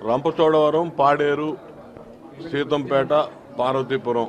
Rampachodavaram Paderu Seethampeta Parvathipuram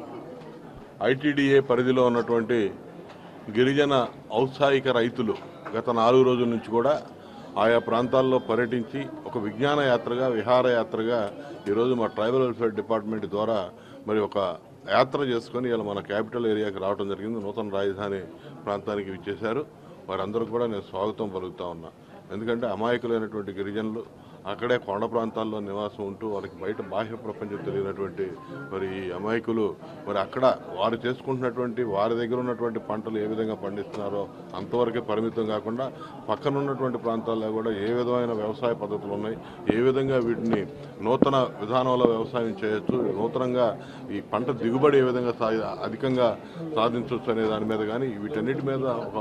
ITDA పరిధిలో ఉన్నటువంటి గిరిజన ఔత్సాహిక రైతులు గత నాలుగు రోజుల నుంచి కూడా ఆయా ప్రాంతాల్లో పర్యటించి ఒక విజ్ఞాన యాత్రగా విహారయాత్రగా ఈరోజు మా ట్రైబల్ వెల్ఫేర్ డిపార్ట్మెంట్ ద్వారా మరి ఒక యాత్ర చేసుకొని ఇలా మన క్యాపిటల్ ఏరియాకి రావడం జరిగింది నూతన రాజధాని ప్రాంతానికి విచ్చేశారు వారందరూ కూడా నేను స్వాగతం పలుకుతా ఉన్నా ఎందుకంటే అమాయకులైనటువంటి గిరిజనులు అక్కడే కొండ ప్రాంతాల్లో నివాసం ఉంటూ వారికి బయట బాహ్య ప్రపంచం తెలియనటువంటి మరి ఈ అమాయకులు మరి అక్కడ వారు చేసుకుంటున్నటువంటి వారి దగ్గర ఉన్నటువంటి పంటలు ఏ విధంగా పండిస్తున్నారో అంతవరకే పరిమితం కాకుండా పక్కన ఉన్నటువంటి ప్రాంతాల్లో కూడా ఏ విధమైన వ్యవసాయ పద్ధతులు ఉన్నాయి ఏ విధంగా వీటిని నూతన విధానంలో వ్యవసాయం చేయొచ్చు నూతనంగా ఈ పంట దిగుబడి ఏ విధంగా సాధి అధికంగా సాధించవచ్చు అనే దాని మీద కానీ వీటన్నిటి మీద ఒక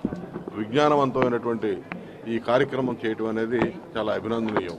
విజ్ఞానవంతమైనటువంటి ఈ కార్యక్రమం చేయటం అనేది చాలా అభినందనీయం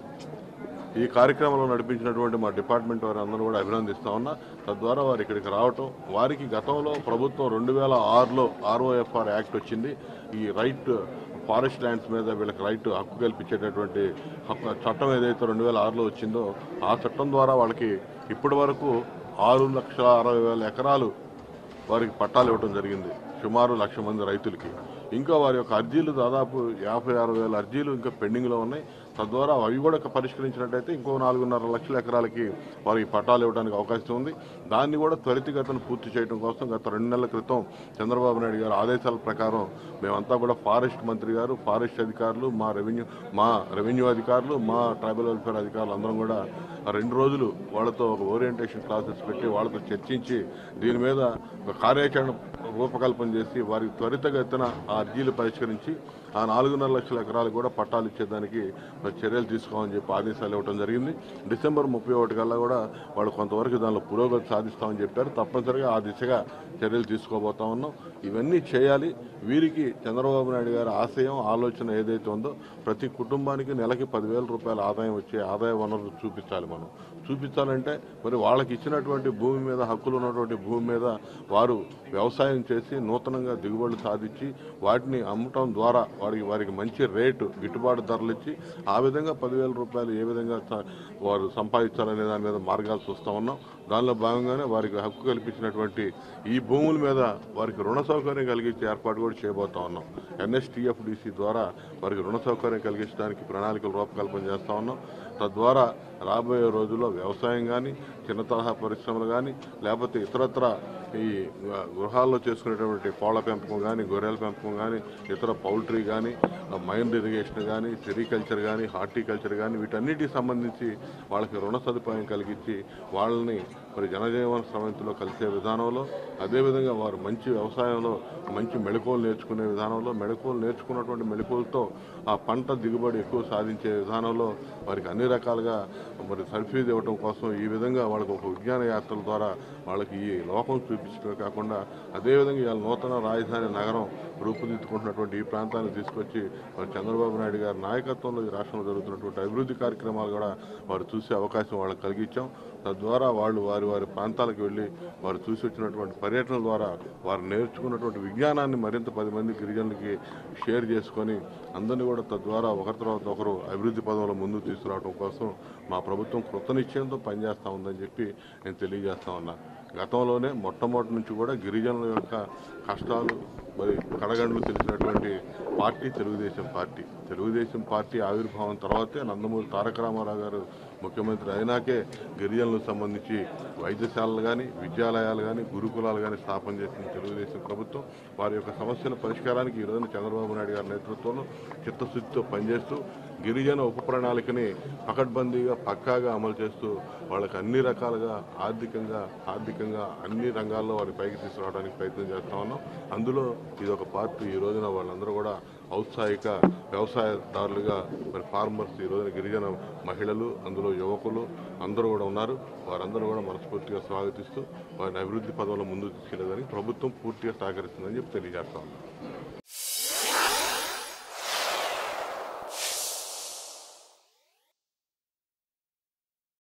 ఈ కార్యక్రమంలో నడిపించినటువంటి మా డిపార్ట్మెంట్ వారి అందరూ కూడా అభినందిస్తా ఉన్నా తద్వారా వారు ఇక్కడికి రావటం వారికి గతంలో ప్రభుత్వం రెండు వేల ఆరులో ఆర్ఓఎఫ్ఆర్ యాక్ట్ వచ్చింది ఈ రైట్ ఫారెస్ట్ ల్యాండ్స్ మీద వీళ్ళకి రైట్ హక్కు కల్పించేటటువంటి హక్కు చట్టం ఏదైతే రెండు వేల ఆరులో వచ్చిందో ఆ చట్టం ద్వారా వాళ్ళకి ఇప్పటి వరకు ఆరు లక్షల అరవై వేల ఎకరాలు వారికి పట్టాలు ఇవ్వడం జరిగింది సుమారు లక్ష మంది రైతులకి ఇంకా వారి యొక్క అర్జీలు దాదాపు యాభై ఆరు వేల అర్జీలు ఇంకా పెండింగ్లో ఉన్నాయి తద్వారా అవి కూడా పరిష్కరించినట్టయితే ఇంకో నాలుగున్నర లక్షల ఎకరాలకి వారికి పట్టాలు ఇవ్వడానికి అవకాశం ఉంది దాన్ని కూడా త్వరితగతిన పూర్తి చేయడం కోసం గత రెండు నెలల క్రితం చంద్రబాబు నాయుడు గారు ఆదేశాల ప్రకారం మేమంతా కూడా ఫారెస్ట్ మంత్రి గారు ఫారెస్ట్ అధికారులు మా రెవెన్యూ మా రెవెన్యూ అధికారులు మా ట్రైబల్ వెల్ఫేర్ అధికారులు అందరం కూడా ఆ రెండు రోజులు వాళ్ళతో ఒక ఓరియంటేషన్ క్లాసెస్ పెట్టి వాళ్ళతో చర్చించి దీని మీద ఒక కార్యాచరణ రూపకల్పన చేసి వారికి త్వరితగతిన ఆ అర్జీలు పరిష్కరించి ఆ నాలుగున్నర లక్షల ఎకరాలు కూడా పట్టాలు ఇచ్చేదానికి మరి చర్యలు తీసుకోమని చెప్పి ఆదేశాలు ఇవ్వడం జరిగింది డిసెంబర్ ముప్పై ఒకటి కల్లా కూడా వాళ్ళు కొంతవరకు దానిలో పురోగతి సాధిస్తామని చెప్పారు తప్పనిసరిగా ఆ దిశగా చర్యలు తీసుకోబోతా ఉన్నాం ఇవన్నీ చేయాలి వీరికి చంద్రబాబు నాయుడు గారి ఆశయం ఆలోచన ఏదైతే ఉందో ప్రతి కుటుంబానికి నెలకి పదివేల రూపాయల ఆదాయం వచ్చే ఆదాయ వనరులు చూపించాలి మనం చూపించాలంటే మరి వాళ్ళకి ఇచ్చినటువంటి భూమి మీద హక్కులు ఉన్నటువంటి భూమి మీద వారు వ్యవసాయం చేసి నూతనంగా దిగుబడులు సాధించి వాటిని అమ్మటం ద్వారా వారికి వారికి మంచి రేటు గిట్టుబాటు ధరలు ఇచ్చి ఆ విధంగా పదివేల రూపాయలు ఏ విధంగా స- వారు సంపాదించాలనే దాని మీద మార్గాలు చూస్తూ ఉన్నాం దానిలో భాగంగానే వారికి హక్కు కల్పించినటువంటి ఈ భూముల మీద వారికి రుణ సౌకర్యం కలిగించే ఏర్పాటు కూడా చేయబోతా ఉన్నాం ఎన్ఎస్టీఎఫ్డిసి ద్వారా వారికి రుణ సౌకర్యం కలిగించడానికి ప్రణాళికలు రూపకల్పన చేస్తా ఉన్నాం తద్వారా రాబోయే రోజుల్లో వ్యవసాయం కానీ చిన్న తరహా పరిశ్రమలు కానీ లేకపోతే ఇతరత్ర ఈ ఆ, గృహాల్లో చేసుకునేటువంటి కోళ్ల పెంపకం కానీ గొర్రెల పెంపకం కానీ ఇతర పౌల్ట్రీ కానీ మైన్ ఇరిగేషన్ కానీ సెరికల్చర్ కానీ హార్టికల్చర్ కానీ వీటన్నిటికి సంబంధించి వాళ్ళకి రుణ సదుపాయం కలిగించి వాళ్ళని మరి జనజీవన సమితిలో కలిసే విధానంలో అదేవిధంగా వారు మంచి వ్యవసాయంలో మంచి మెళకువలు నేర్చుకునే విధానంలో మెళకువలు నేర్చుకున్నటువంటి మెళకువలతో ఆ పంట దిగుబడి ఎక్కువ సాధించే విధానంలో వారికి అన్ని రకాలుగా మరి సర్ఫీజ్ ఇవ్వడం కోసం ఈ విధంగా వాళ్ళకి ఒక విజ్ఞాన యాత్రల ద్వారా వాళ్ళకి ఈ లోకం చూపించడమే కాకుండా అదేవిధంగా ఇవాళ నూతన రాజధాని నగరం రూపుదిద్దుకుంటున్నటువంటి ఈ ప్రాంతాన్ని తీసుకొచ్చి మరి చంద్రబాబు నాయుడు గారి నాయకత్వంలో ఈ రాష్ట్రంలో జరుగుతున్నటువంటి అభివృద్ధి కార్యక్రమాలు కూడా వారు చూసే అవకాశం వాళ్ళకి కలిగించాం తద్వారా వాళ్ళు వారి వారి ప్రాంతాలకు వెళ్ళి వారు చూసి వచ్చినటువంటి పర్యటన ద్వారా వారు నేర్చుకున్నటువంటి విజ్ఞానాన్ని మరింత పది మంది గిరిజనులకి షేర్ చేసుకొని అందరినీ కూడా తద్వారా ఒకరి తర్వాత ఒకరు అభివృద్ధి పదంలో ముందుకు తీసుకురావడం కోసం మా ప్రభుత్వం కృతనిశ్చయంతో పనిచేస్తూ ఉందని చెప్పి నేను తెలియజేస్తా ఉన్నా గతంలోనే మొట్టమొదటి నుంచి కూడా గిరిజనుల యొక్క కష్టాలు మరి కడగండ్లు తెలిసినటువంటి party Telugu Desam party Telugu Desam party ఆవిర్భావం తర్వాతే నందమూరి తారక రామారావు గారు ముఖ్యమంత్రి అయినాకే గిరిజనులకు సంబంధించి వైద్యశాలలు కానీ విద్యాలయాలు కానీ గురుకులాలు కానీ స్థాపన చేసిన తెలుగుదేశం ప్రభుత్వం వారి యొక్క సమస్యల పరిష్కారానికి ఈ రోజున చంద్రబాబు నాయుడు గారి నేతృత్వంలో చిత్తశుద్ధితో పనిచేస్తూ గిరిజన ఉప ప్రణాళికని పకడ్బందీగా పక్కాగా అమలు చేస్తూ వాళ్ళకి అన్ని రకాలుగా ఆర్థికంగా ఆర్థికంగా అన్ని రంగాల్లో వారి పైకి తీసుకురావడానికి ప్రయత్నం చేస్తా ఉన్నాం అందులో ఇది ఒక పార్టీ ఈ రోజున వాళ్ళందరూ కూడా ఔత్సాహిక వ్యవసాయదారులుగా మరి ఫార్మర్స్ ఈ రోజున గిరిజన మహిళలు అందులో యువకులు అందరూ కూడా ఉన్నారు వారందరూ కూడా మనస్ఫూర్తిగా స్వాగతిస్తూ వారిని అభివృద్ధి పదంలో ముందుకు తీసుకెళ్లేదని ప్రభుత్వం పూర్తిగా సహకరిస్తుందని చెప్పి తెలియజేస్తా ఉన్నాం